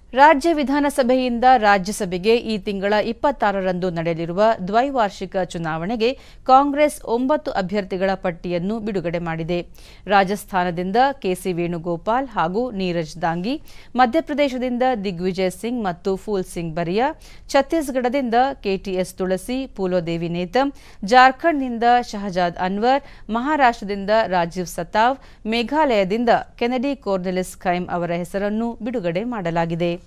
ರಾಜ್ಯ ವಿಧಾನಸಭೆಯಿಂದ ರಾಜ್ಯಸಭೆಗೆ ಈ ತಿಂಗಳ ಇಪ್ಪತ್ತಾರರಂದು ನಡೆಯಲಿರುವ ದ್ವೈವಾರ್ಷಿಕ ಚುನಾವಣೆಗೆ ಕಾಂಗ್ರೆಸ್ ಒಂಬತ್ತು ಅಭ್ಯರ್ಥಿಗಳ ಪಟ್ಟಿಯನ್ನು ಬಿಡುಗಡೆ ಮಾಡಿದೆ ರಾಜಸ್ಥಾನದಿಂದ ಕೆಸಿ ವೇಣುಗೋಪಾಲ್ ಹಾಗೂ ನೀರಜ್ ದಾಂಗಿ ಮಧ್ಯಪ್ರದೇಶದಿಂದ ದಿಗ್ವಿಜಯ್ ಸಿಂಗ್ ಮತ್ತು ಫೂಲ್ ಸಿಂಗ್ ಬರಿಯಾ ಛತ್ತೀಸ್ಗಢದಿಂದ ಕೆಟಿಎಸ್ ತುಳಸಿ ಪೂಲೋದೇವಿ ನೇತಂ ಜಾರ್ಖಂಡ್ನಿಂದ ಶಹಜಾದ್ ಅನ್ವರ್ ಮಹಾರಾಷ್ಟ್ರದಿಂದ ರಾಜೀವ್ ಸತಾವ್ ಮೇಘಾಲಯದಿಂದ ಕೆನಡಿ ಕೋರ್ನೆಲಿಸ್ ಖೈಮ್ ಅವರ ಹೆಸರನ್ನು ಬಿಡುಗಡೆ ಮಾಡಲಾಗಿದೆ